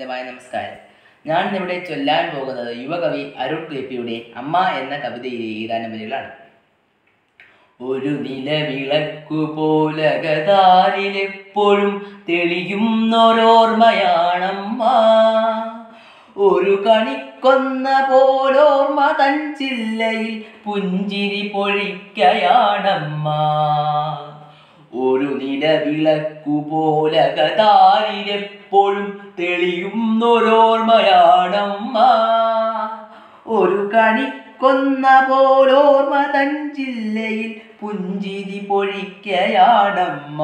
വിനീതമായ നമസ്കാരം ഞാൻ ഇന്നിവിടെ ചൊല്ലാൻ പോകുന്നത് യുവകവി അരുൺ കൃപ്പിയുടെ അമ്മ എന്ന കവിതയിലെ ഏതാനും വരികളാണ് ഒരു നിലവിളക്കു പോലകതാരിലെപ്പോഴും തെളിയുന്നൊരോർമ്മയാണമ്മ ഒരു കണിക്കൊന്ന പോലോർമ്മ തൻ ചില്ലയിൽ പുഞ്ചിരി പൊഴിക്കയാണമ്മ ഒരു നിലവിളക്കു പോലകതാരിലെപ്പോഴും തെളിയുന്നൊരോർമ്മയാണമ്മ ഒരു കണിക്കൊന്ന പോലോർമ്മ തൻ ജില്ലയിൽ പുഞ്ചിരി പൊഴിക്കയാണമ്മ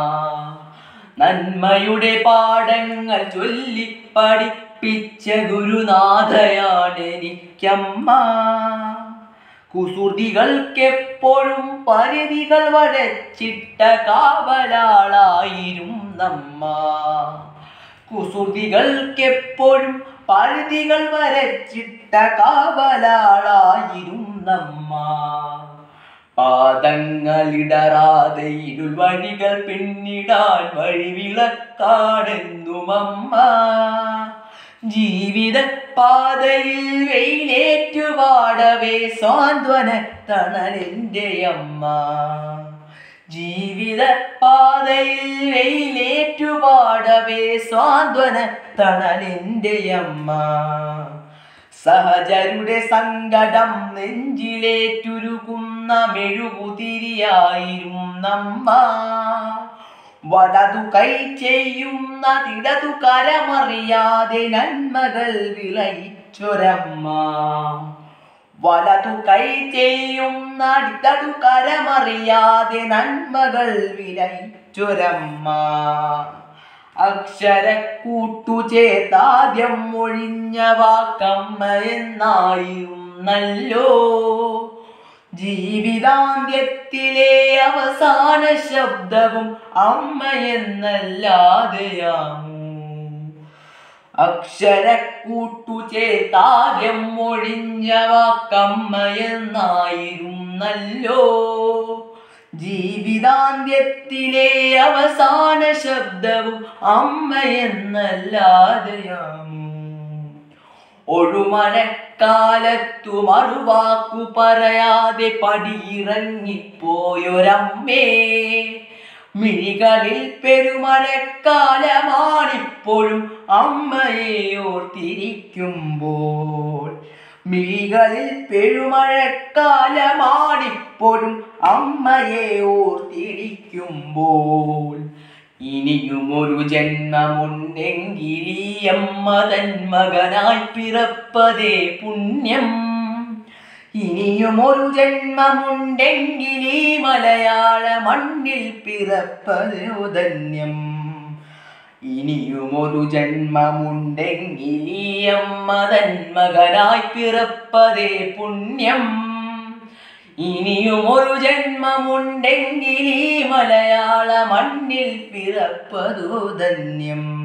നന്മയുടെ പാഠങ്ങൾ ചൊല്ലി പഠിപ്പിച്ച ഗുരുനാഥയാണ് എനിക്കമ്മ കുസൃതികൾക്കെപ്പോഴും പരിധികൾ വരച്ചിട്ട കാവലാളായിരും നമ്മ കുസൃതികൾക്കെപ്പോഴും പരിധികൾ വരച്ചിട്ട കാവലാളായിരും നമ്മ പാദങ്ങളിടറാതെ ഇരുൾ വഴികൾ പിന്നിടാൻ വഴിവിളക്കാടെന്നും അമ്മ ജീവിത പാതയിൽ വെയിലേറ്റുപാടവേ സ്വാന്തന തണലിൻ്റെ അമ്മ ജീവിത പാതയിൽ വെയിലേറ്റുപാടവേ സ്വാന്തന തണലിൻ്റെ അമ്മ സഹജരുടെ സങ്കടം നെഞ്ചിലേറ്റുരുകുന്ന മെഴുകുതിരിയായിരും നമ്മ വടതു കൈ ചെയ്യുന്ന തിടതു കരമറിയാതെ നന്മകൾ വിളയിച്ചൊരമ്മ വലതു കൈ ചെയ്യുന്ന ഇടതു കരമറിയാതെ നന്മകൾ വിളയിച്ചൊരമ്മ അക്ഷരക്കൂട്ടു ചേർത്താദ്യം ഒഴിഞ്ഞ വാക്കമ്മ എന്നായിരുന്നല്ലോ ജീവിതാന്ത്യത്തിലെ അവസാന ശബ്ദവും അമ്മ എന്നല്ലാതെയാമൂ അക്ഷരക്കൂട്ടു ചേർത്താദ്യം ഒഴിഞ്ഞ വാക്കമ്മ എന്നായിരുന്നല്ലോ ജീവിതാന്ത്യത്തിലെ അവസാന ശബ്ദവും അമ്മ എന്നല്ലാതെയാമൂ ഒഴുമനക്കാലത്തു മറുവാക്കു പറയാതെ പടിയിറങ്ങിപ്പോയൊരമ്മേ മിഴികളിൽ പെരുമഴക്കാലമാണിപ്പോഴും അമ്മയെ ഓർത്തിരിക്കുമ്പോൾ മിഴികളിൽ പെരുമഴക്കാലമാണിപ്പോഴും അമ്മയെ ഓർത്തിരിക്കുമ്പോൾ ഇനിയും ഒരു ജന്മമുണ്ടെങ്കിൽ ഈ അമ്മ തൻ മകനായി പിറപ്പതേ പുണ്യം ഇനിയും ഒരു ജന്മമുണ്ടെങ്കിൽ ഈ മലയാള മണ്ണിൽ പിറപ്പതോ ധന്യം ഇനിയും ഒരു ജന്മമുണ്ടെങ്കിൽ ഈ അമ്മ തൻ മകനായി പിറപ്പതേ പുണ്യം ഇനിയും ഒരു ജന്മമുണ്ടെങ്കിൽ ഈ മലയാള മണ്ണിൽ പിറപ്പതോ ധന്യം